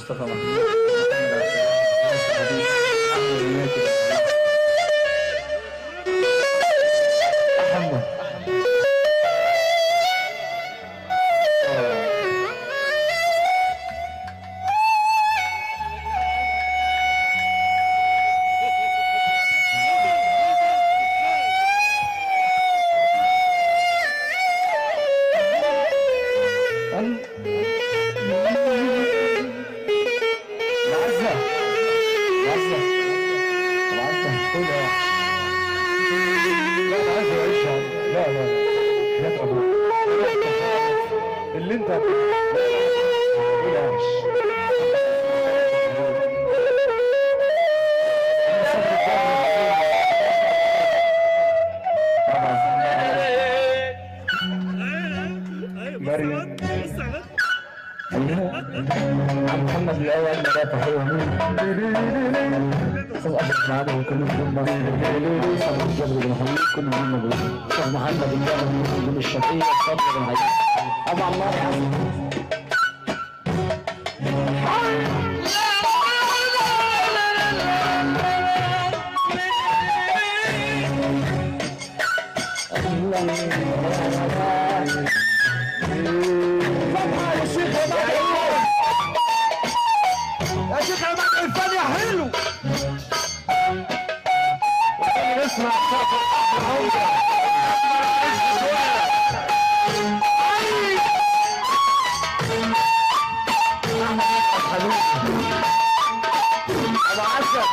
مصطفى محمود محمد عبد العزيز، محمد العزة العزة العزة قول يا لا العزة يعيشها لا لا لا أبوك اللي انت قول يا عيش مريم عم محمد الاول بدأ تحيه مين استاذ ابو اسماعيل وكل بدون مصر استاذ الجبر بن حميد كل بدون مبروك استاذ محمد الجبر بن الشفيع الصبر بن حبيب ابو عمار يا عم يا شيخ عماد الفن يا حلو اسمع صوت ابو عسل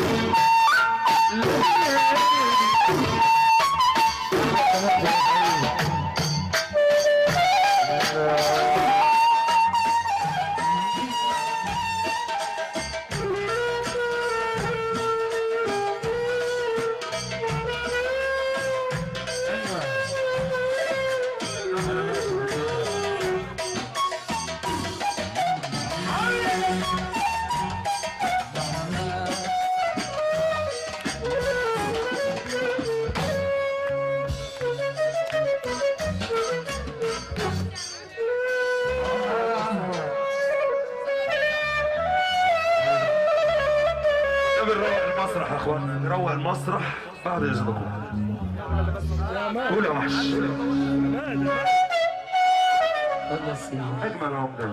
بنروق المسرح يا اخوان نروق المسرح بعد اذنكم قول يا وحش اجمل عمده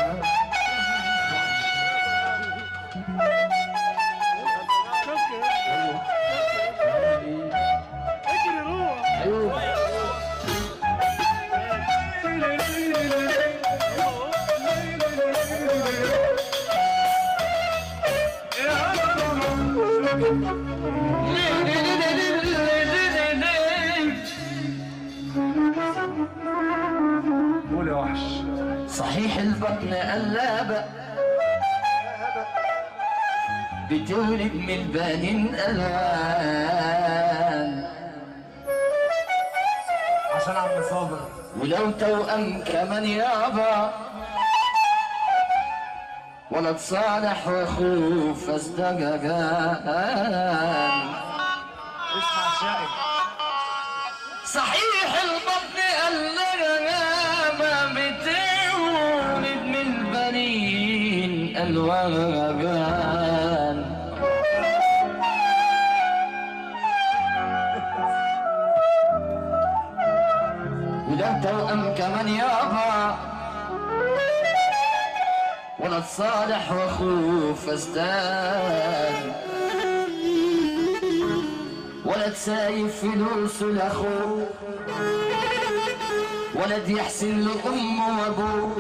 قول يا وحش صحيح البطن قلابة بتولد من البنين ألوان عشان عم صابر ولو توأم كمان يابا ولا تصالح واخوف ازدجاجان اسمع شائع صحيح البطن الغابة بتولد من البنين الوغان ولو توأم كمان يابا ولا تصالح واخوف ازداد ولا تسايف فلوس لاخوه ولد يحسن لأمه وأبوه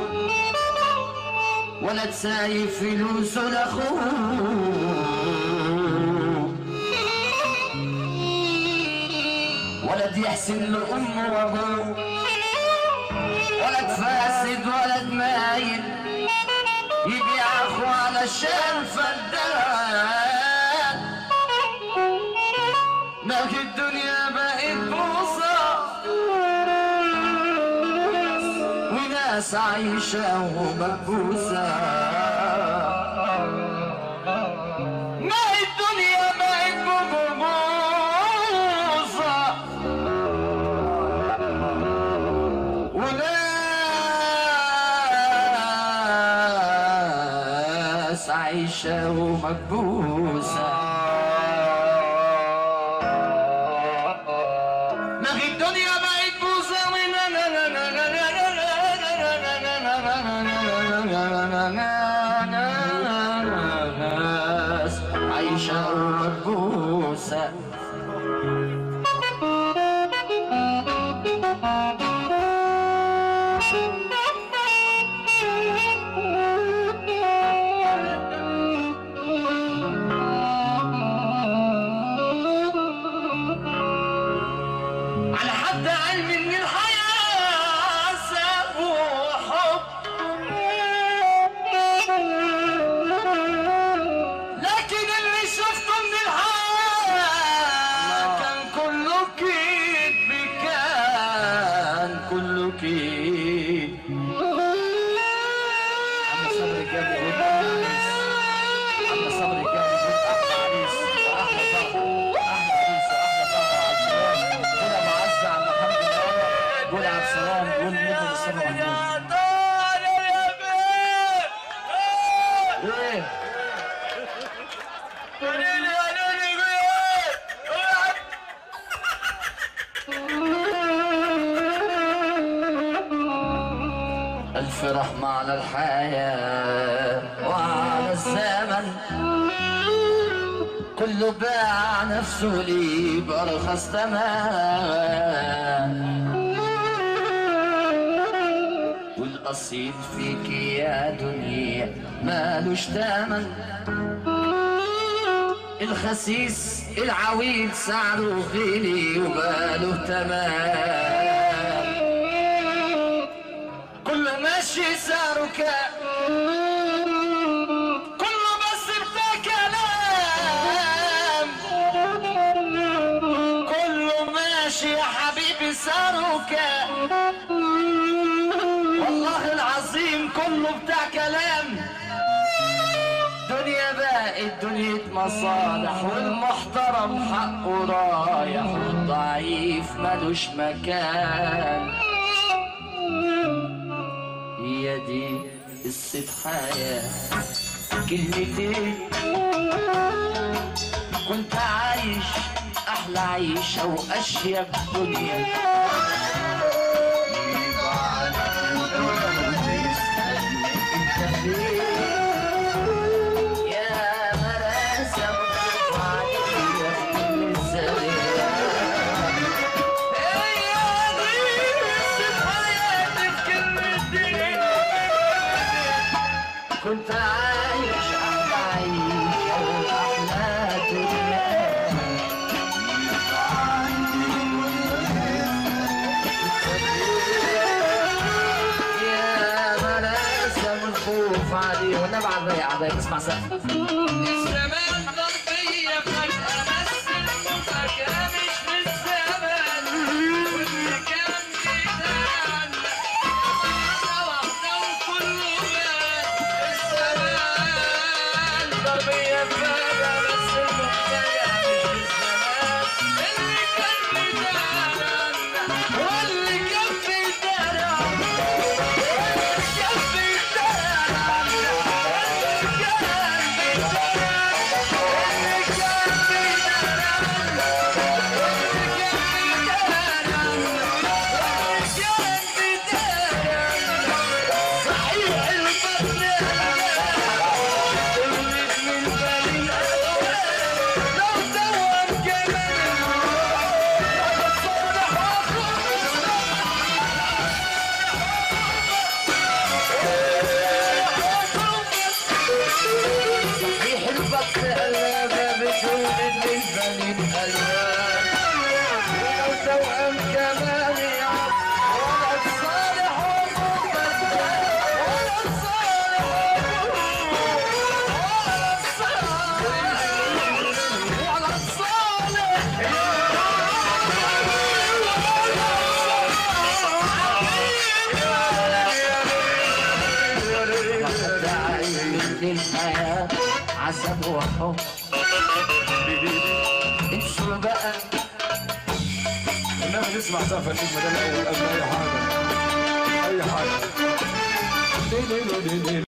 ولا تسايف فلوس لاخوه ولد يحسن لأمه وأبوه ولد فاسد ولد مايل يبيع أخوه علشان فدان ما في الدنيا بقت بوصة وناس عايشة ومكبوسة ما الدنيا بقت بوصة عايشة ومكبوسة ما هي الدنيا بقت بوسة ناس عايشة ومكبوسة على حد علم ان الحياة ساب وحب لكن اللي شفته من الحياة كان كله كذب كان كله كذب عم صبري جاب لي ود عريس عم صبري جاب لي ود احلى عريس واحلى فرح احلى عريس واحلى فرح على السلام قول ابو عزه عم محمد النهار قول عبد السلام قول نجم مصطفى محمود ايه ألف رحمة على الحياة وعلى الزمن كله باع نفسه لي بأرخص ثمن والأصيل فيك يا دنيا مالوش تمن الخسيس العويل سعره غلي وباله تمام كله ماشي سعره كام كله بس بتاع كلام كله ماشي يا حبيبي سعره كام والله العظيم كله بتاع كلام دنيا بقت دنيا مصالح والمحترم حقه رايح والضعيف ملوش مكان هي دي قصة حياة كلمتين كنت عايش أحلى عيشة وأشيك دنيا انت فين يا مراسة مكتوب عليا في كل الزمان هي دي قصة حياتي في كلمتين كنت عايش أحلى عيشة وأحلى دنيا يا مراسة من خوف علي والنبي عضي عضي اسمع سقف الزمان ضربية فجأة بس المفاجأة مش في الزمان واللي كان بيتعلق واحدة واحدة وكله مات الزمان ضربية فجأة بس المفاجأة مش في الزمان اللي كان بيتعلق واللي كان في الدرع كان في الدرع صحيح البطن لو دوم صحيح البطن قلبه بتولد للبنين ألوان ولو توأم كمان يا ولد صالح ومبدل ولد صالح ولد صالح ولد صالح للحياة عذاب وحب انسوا بقى انما نسمع سقف النجمه ده الاول قبل اي حاجه اي حاجه